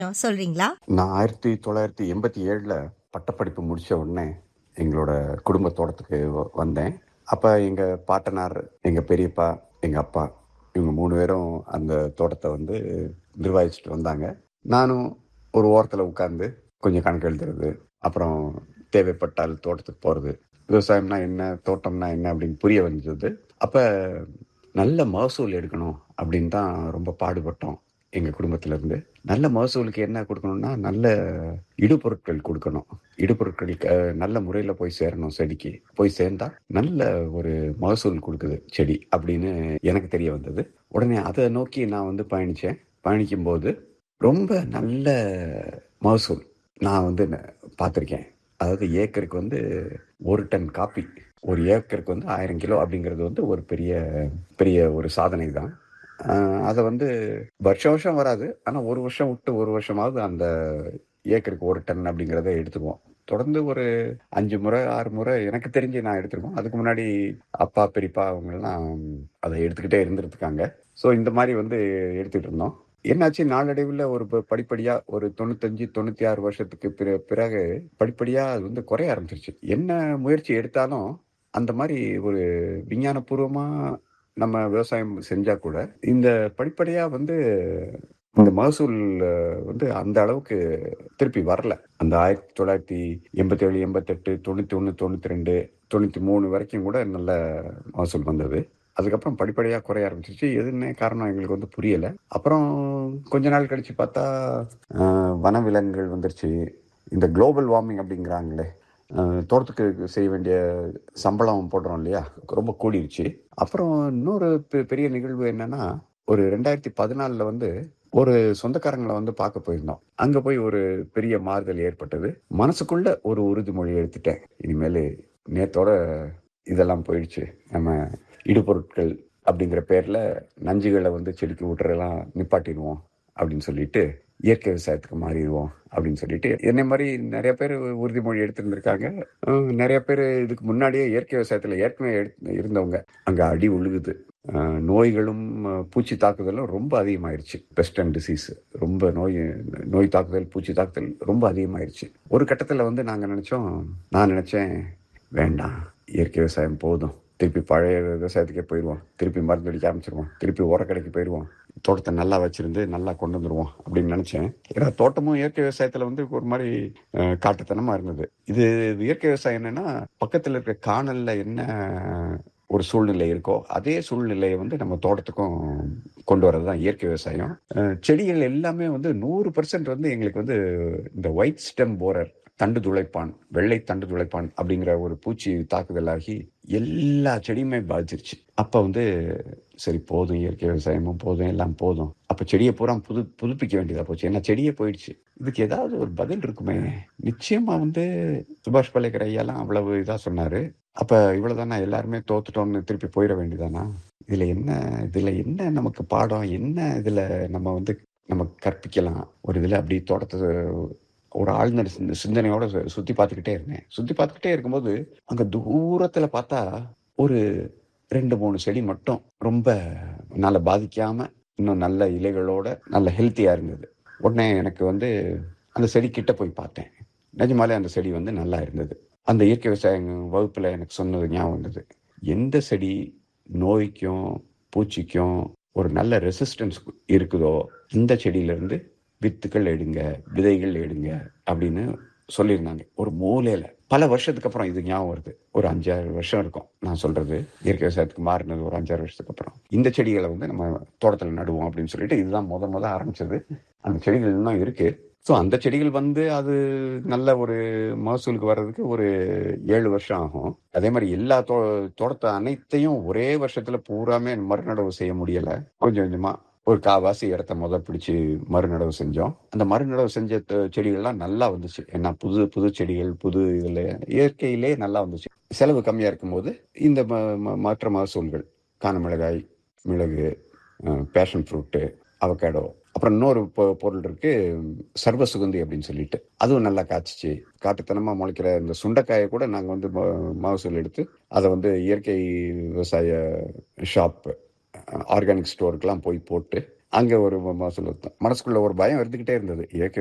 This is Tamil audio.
சொல்றீங்களா நான் ஆயிரத்தி தொள்ளாயிரத்தி எண்பத்தி ஏழில் பட்டப்படிப்பு முடித்த உடனே எங்களோட குடும்ப தோட்டத்துக்கு வ- வந்தேன் அப்போ எங்கள் பாட்டனார் எங்கள் பெரியப்பா எங்கள் அப்பா இவங்க மூணு பேரும் அந்த தோட்டத்தை வந்து நிர்வகிச்சுட்டு வந்தாங்க நானும் ஒரு ஓரத்தில் உட்காந்து கொஞ்சம் கணக்கு எழுதுறது அப்புறம் தேவைப்பட்டால் தோட்டத்துக்கு போகிறது விவசாயம்னா என்ன தோட்டம்னா என்ன அப்படின்னு புரிய வந்தது அப்போ நல்ல மகசூல் எடுக்கணும் அப்படின்னு தான் ரொம்ப பாடுபட்டோம் எங்கள் குடும்பத்துல இருந்து நல்ல மகசூலுக்கு என்ன கொடுக்கணும்னா நல்ல இடுபொருட்கள் கொடுக்கணும் இடுபொருட்கள் க- நல்ல முறையில் போய் சேரணும் செடிக்கு போய் சேர்ந்தா நல்ல ஒரு மகசூல் கொடுக்குது செடி அப்படின்னு எனக்கு தெரிய வந்தது உடனே அதை நோக்கி நான் வந்து பயணித்தேன் பயணிக்கும் போது ரொம்ப நல்ல மகசூல் நான் வந்து ந- பார்த்திருக்கேன் அதாவது ஏக்கருக்கு வந்து ஒரு டன் காப்பி ஒரு ஏக்கருக்கு வந்து ஆயிரம் கிலோ அப்படிங்கிறது வந்து ஒரு பெரிய பெரிய ஒரு சாதனை தான் ஆஹ் அதை வந்து வருஷம் வருஷம் வராது ஆனால் ஒரு வருஷம் விட்டு ஒரு வருஷமாவது அந்த ஏக்கருக்கு ஒரு டன் அப்படிங்கிறத எடுத்துக்குவோம் தொடர்ந்து ஒரு அஞ்சு முறை ஆறு முறை எனக்கு தெரிஞ்சு நான் எடுத்திருக்கோம் அதுக்கு முன்னாடி அப்பா பெரியப்பா அவங்கெல்லாம் அதை எடுத்துக்கிட்டே இருந்திருக்காங்க ஸோ இந்த மாதிரி வந்து எடுத்துக்கிட்டு இருந்தோம் என்னாச்சு நாளடைவில் ஒரு ப- படிப்படியா ஒரு தொண்ணூத்தஞ்சு தொண்ணூத்தி ஆறு வருஷத்துக்கு பிற பிறகு படிப்படியா அது வந்து குறைய ஆரம்பிச்சிருச்சு என்ன முயற்சி எடுத்தாலும் அந்த மாதிரி ஒரு விஞ்ஞானபூர்வமா நம்ம விவசாயம் செஞ்சா கூட இந்த படிப்படியா வந்து இந்த மகசூல் அஹ், வந்து அந்த அளவுக்கு திருப்பி வரல அந்த ஆயிரத்தி தொள்ளாயிரத்தி எண்பத்தி ஏழு எண்பத்தெட்டு தொண்ணூத்தி ஒன்று தொண்ணூத்தி ரெண்டு தொண்ணூத்தி மூணு வரைக்கும் கூட நல்ல மகசூல் வந்தது அதுக்கப்புறம் படிப்படியா குறைய ஆரம்பிச்சிச்சு எதுன்னு காரணம் எங்களுக்கு வந்து புரியல அப்புறம் கொஞ்ச நாள் கழிச்சு பார்த்தா அஹ், வனவிலங்குகள் வந்துருச்சு இந்த குளோபல் வார்மிங் அப்படிங்கிறாங்களே அஹ், தோட்டத்துக்கு செய்ய வேண்டிய சம்பளம் போடுறோம் இல்லையா ரொம்ப கூடிருச்சு அப்புறம் இன்னொரு பெ- பெரிய நிகழ்வு என்னன்னா ஒரு ரெண்டாயிரத்தி பதினாலில் வந்து ஒரு சொந்தக்காரங்களை வந்து பார்க்க போயிருந்தோம் அங்க போய் ஒரு பெரிய மாறுதல் ஏற்பட்டது மனசுக்குள்ள ஒரு உறுதிமொழி எடுத்துட்டேன் இனிமேல் நேத்தோட இதெல்லாம் போயிடுச்சு நம்ம இடுபொருட்கள் அப்படிங்கிற பேர்ல நஞ்சுகளை வந்து செடிக்கு விட்டுறதெல்லாம் நிப்பாட்டிடுவோம் அப்படின்னு சொல்லிட்டு இயற்கை விவசாயத்துக்கு மாறிடுவோம் அப்படின்னு சொல்லிட்டு என்னை மாதிரி நிறைய பேர் உறுதிமொழி எடுத்திருந்திருக்காங்க அஹ் நிறைய பேர் இதுக்கு முன்னாடியே இயற்கை விவசாயத்துல ஏற்கனவே எடுத்து இருந்தவங்க அங்க அடி உழுகுது அஹ் நோய்களும் அஹ் பூச்சி தாக்குதலும் ரொம்ப அதிகமாயிருச்சு பெஸ்ட் அண்ட் டிசீஸ் ரொம்ப நோய் நோய் தாக்குதல் பூச்சி தாக்குதல் ரொம்ப அதிகமாயிருச்சு ஒரு கட்டத்தில் வந்து நாங்கள் நினச்சோம் நான் நினச்சேன் வேண்டாம் இயற்கை விவசாயம் போதும் திருப்பி பழைய விவசாயத்துக்கே போயிடுவோம் திருப்பி மருந்து அடிக்க ஆரம்பிச்சிருவோம் திருப்பி உரக்கடைக்கு போயிடுவோம் தோட்டத்தை நல்லா வச்சிருந்து நல்லா கொண்டு வந்துருவோம் அப்படின்னு நினைச்சேன் ஏன்னா தோட்டமும் இயற்கை விவசாயத்துல வந்து ஒரு மாதிரி அஹ், காட்டுத்தனமா இருந்தது இது இயற்கை விவசாயம் என்னன்னா பக்கத்துல இருக்க காணல்ல என்ன ஒரு சூழ்நிலை இருக்கோ அதே சூழ்நிலையை வந்து நம்ம தோட்டத்துக்கும் கொண்டு வரது தான் இயற்கை விவசாயம் அஹ், செடிகள் எல்லாமே வந்து நூறு பர்சன்ட் வந்து எங்களுக்கு வந்து இந்த ஒயிட் ஸ்டெம் போரர் தண்டு துளைப்பான் வெள்ளை தண்டு துளைப்பான் அப்படிங்கிற ஒரு பூச்சி தாக்குதலாகி எல்லா செடியுமே பாதிச்சிருச்சு அப்ப வந்து சரி போதும் இயற்கை விவசாயமும் போதும் எல்லாம் போதும் அப்ப செடியை பூரா புது புதுப்பிக்க வேண்டியதா போச்சு ஏன்னா செடியே போயிடுச்சு இதுக்கு ஏதாவது ஒரு பதில் இருக்குமே நிச்சயமா வந்து சுபாஷ் பல்லேக்கர் ஐயாலாம் அவ்வளவு இதா சொன்னாரு அப்ப இவ்வளவுதானா எல்லாருமே தோத்துட்டோம்னு திருப்பி போயிட வேண்டியதானா இதுல என்ன இதுல என்ன நமக்கு பாடம் என்ன இதுல நம்ம வந்து நம்ம கற்பிக்கலாம் ஒரு இதுல அப்படி தோட்டத்தை ஒரு ஆழ்ந்த சிந்த- சிந்தனையோட சு- சுத்தி பார்த்துக்கிட்டே இருந்தேன் சுத்தி பார்த்துக்கிட்டே இருக்கும்போது அங்க தூரத்துல பார்த்தா ஒரு ரெண்டு மூணு செடி மட்டும் ரொம்ப நல்ல பாதிக்காம இன்னும் நல்ல இலைகளோட நல்ல ஹெல்த்தியா இருந்தது உடனே எனக்கு வந்து அந்த செடி கிட்ட போய் பார்த்தேன் நிஜமாலே அந்த செடி வந்து நல்லா இருந்தது அந்த இயற்கை விவசாய வகுப்புல எனக்கு சொன்னது ஞாபகம் வந்தது எந்த செடி நோய்க்கும் பூச்சிக்கும் ஒரு நல்ல ரெசிஸ்டன்ஸ் இருக்குதோ இந்த செடியில இருந்து வித்துக்கள் எடுங்க விதைகள் எடுங்க அப்படின்னு சொல்லியிருந்தாங்க ஒரு மூலையில பல வருஷத்துக்கு அப்புறம் இது ஞாபகம் வருது ஒரு அஞ்சாறு வருஷம் இருக்கும் நான் சொல்றது இயற்கை விவசாயத்துக்கு மாறினது ஒரு அஞ்சாறு வருஷத்துக்கு அப்புறம் இந்த செடிகளை வந்து நம்ம தோட்டத்தில் நடுவோம் அப்படின்னு சொல்லிட்டு இதுதான் முத முத ஆரம்பிச்சது அந்த செடிகள் இன்னும் இருக்கு ஸோ அந்த செடிகள் வந்து அது நல்ல ஒரு மகசூலுக்கு வர்றதுக்கு ஒரு ஏழு வருஷம் ஆகும் அதே மாதிரி எல்லா தோ தோட்டத்தை அனைத்தையும் ஒரே வருஷத்துல பூராமே மறுநடவு செய்ய முடியல கொஞ்சம் கொஞ்சமா ஒரு காவாசி இடத்த முத பிடிச்சு மறுநடவு செஞ்சோம் அந்த மறுநடவு செஞ்ச த- செடிகள்லாம் நல்லா வந்துச்சு ஏன்னா புது புது செடிகள் புது இதுல இயற்கையிலே நல்லா வந்துச்சு செலவு கம்மியா இருக்கும்போது இந்த ம- ம- மற்ற மகசூல்கள் காண மிளகாய் மிளகு பேஷன் ஃப்ரூட்டு அவகேடோ அப்புறம் இன்னொரு பொ- பொருள் இருக்கு சர்வ சுகந்தி அப்படின்னு சொல்லிட்டு அதுவும் நல்லா காய்ச்சிச்சு காட்டுத்தனமா முளைக்கிற இந்த சுண்டைக்காயை கூட நாங்க வந்து ம- மகசூல் எடுத்து அதை வந்து இயற்கை விவசாய ஷாப் ஆர்கானிக் ஸ்டோருக்கெல்லாம் போய் போட்டு அங்க ஒரு ம- மகசூல் ஊத்தம் மனசுக்குள்ள ஒரு பயம் இருந்துகிட்டே இருந்தது இயற்கை